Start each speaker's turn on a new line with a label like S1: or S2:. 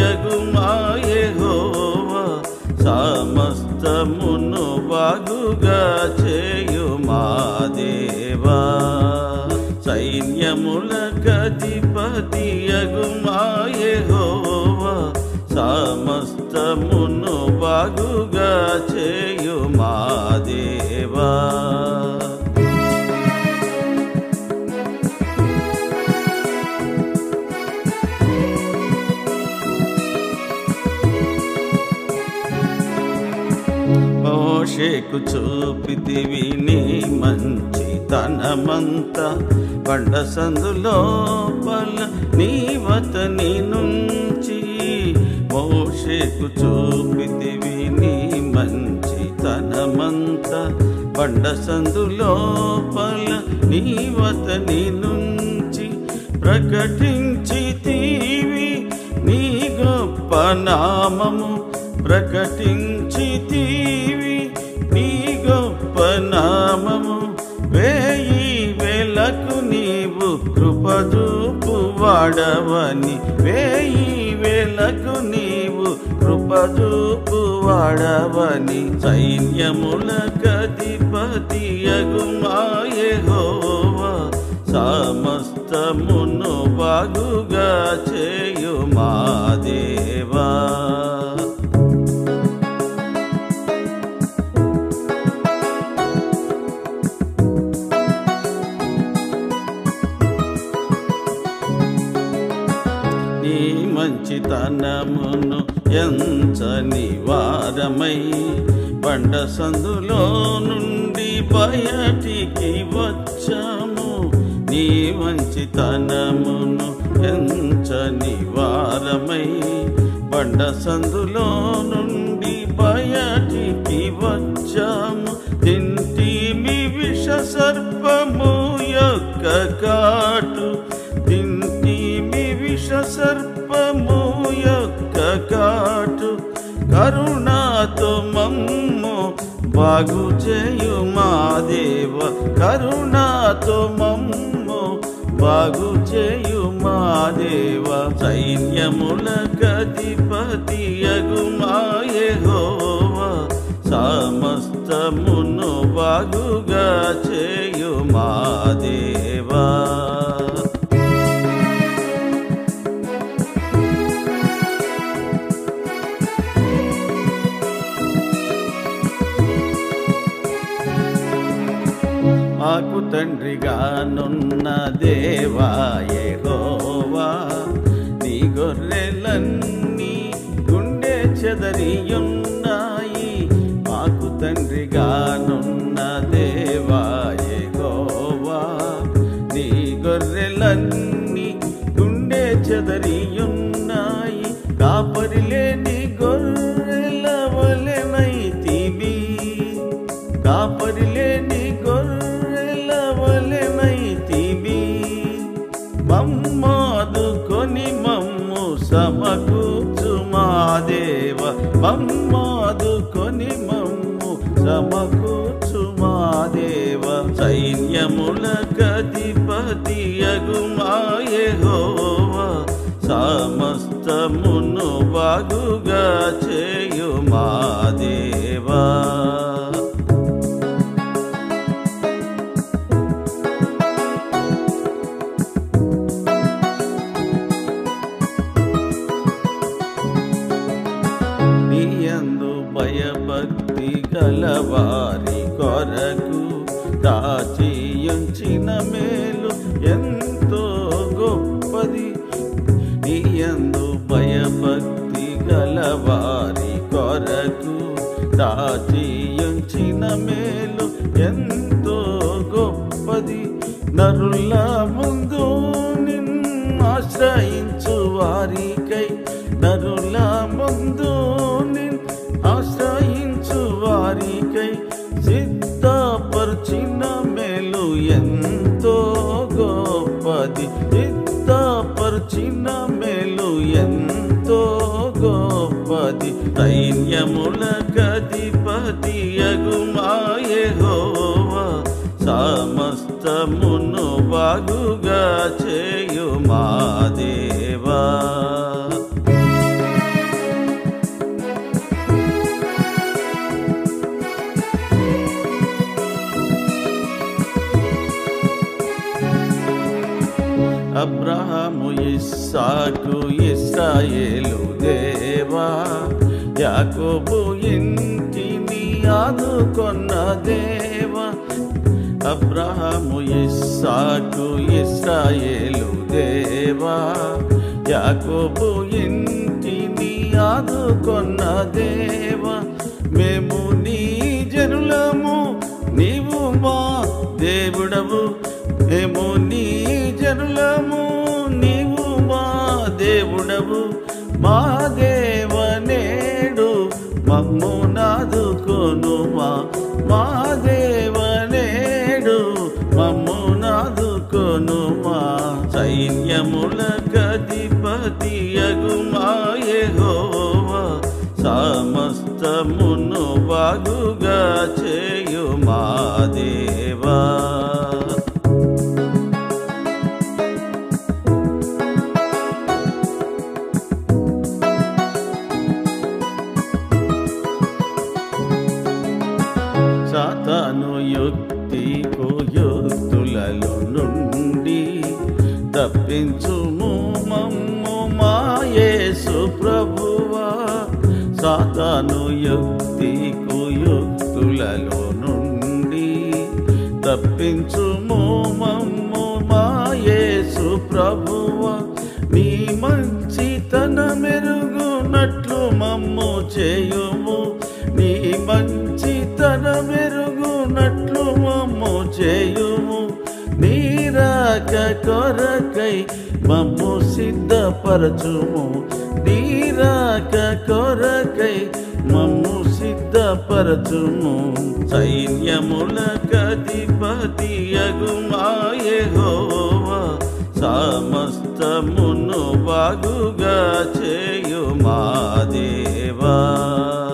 S1: యగు మాయహోవా సమస్తమును బాగుగా చేయు మా దేవా సైన్యముల కధిపతి యగు మాయహోవా సమస్తమును బాగుగా చేయు మా దేవా మోషేకు చూపితివి నీ మంచి తనమంత బండ సందులో బల నీవతని నుంచి మోషేకు చూపితివి నీ మంచి తనమంత బండ సందులో బల నీవతని నుంచి ప్రకటించి తీవి నీ గొప్ప నామము ప్రకటించి తీవి నీ గొప్ప నామము వేయి వేలకు నీవు కృపజూపు వాడవని వేయి వేలకు నీవు కృపజూపు వాడవని సైన్యముల కధిపతి యగు మాయహోవా సమస్తమును బాగుగా చేయు మా దేవా నీ మంచితనమును ఎంచని వారమై బండ సందులో నుండి బయటికి వచ్చాము నీ మంచితనమును ఎంచని వారమై బండ సందులో నుండి బయటికి వచ్చాము తింటిమి విష సర్పము యొక్క కాటు తింటిమి విష సర్పము యొక్క కాటు కరుణాతో మమ్ము బాగు చేయు మా దేవ కరుణాతో మమ్ము బాగు చేయు మా దేవ సైన్యముల గధిపతి యగు మాయహోవా సమస్తమును బాగుగా చేయు మా దేవా మాకు తండ్రిగానున్న దేవా యెహోవా నీ గొర్రెలన్నీ గుండె చెదరియున్నాయి మాకు తండ్రిగానున్న దేవా యెహోవా నీ గొర్రెలన్నీ గుండె చెదరియున్నాయి కాపరి లేని గొర్రెల వలెనైతివి కాపరి లేని గొర్రెల వలెనైతివి మమ్మాదుకొని మమ్ము సమకూర్చు మా దేవ మమ్మాదుకొని మమ్ము సమకూర్చు మా దేవ సైన్యముల గధిపతి యగు మాయహోవా సమస్తమును బాగుగా చేయు మా దేవా నీయందు భయభక్తి గలవారి కొరకు దాచియుంచిన మేలు ఎంతో గొప్పది నీయందు భయభక్తి గలవారి కొరకు దాచియుంచిన మేలు ఎంతో గొప్పది నరుల ముందు నిన్ను ఆశ్రయించు వారికై నరుల ముందు నిన్ను ఆశ్రయించు వారికై సిద్ధపరిచిన మేలు ఎంతో గొప్పది సిద్ధపరిచిన మేలు ఎంతో గొప్పది సైన్యముల గధిపతి యగు మాయహోవా సమస్తమును బాగుగా చేయు మా దేవా ఇస్సాకు ఇస్రాయేలు దేవా యాకోబు ఇంటిని ఆదుకొన్న దేవా అబ్రహాము ఇస్సాకు ఇస్రాయేలు దేవా యాకోబు ఇంటిని ఆదుకొన్న దేవా మేము నీ జనులము నీవు మా దేవుడవు మేము నీ జనులము నీవు మా దేవుడవు మా దేవనేడు మమ్ము నాదుకొనుమా మా దేవనేడు మమ్ము నాదుకొనుమా సైన్యముల గధిపతి యగుమాయెహోవా సమస్తమును బాగుగా చేయు మా దేవా సాతాను యుక్తి కుయుక్తులలో నుండి తప్పించుము మమ్ము మాయేసు ప్రభువా సాతాను యుక్తి కుయుక్తులలో నుండి తప్పించుము మమ్ము మాయేసు ప్రభువా నీ మంచితన మెరుగునట్లు మమ్ము చేయుము నీ మంచితన మెరుగునట్లు మమ్ము చేయుము నీరాక కొరకై మమ్ము సిద్ధపరచుము నీరాక కొరకై మమ్ము సిద్ధపరచుము సైన్యముల కధిపతి యగుమాయెహోవా సమస్తమును బాగుగా చేయు మా దేవా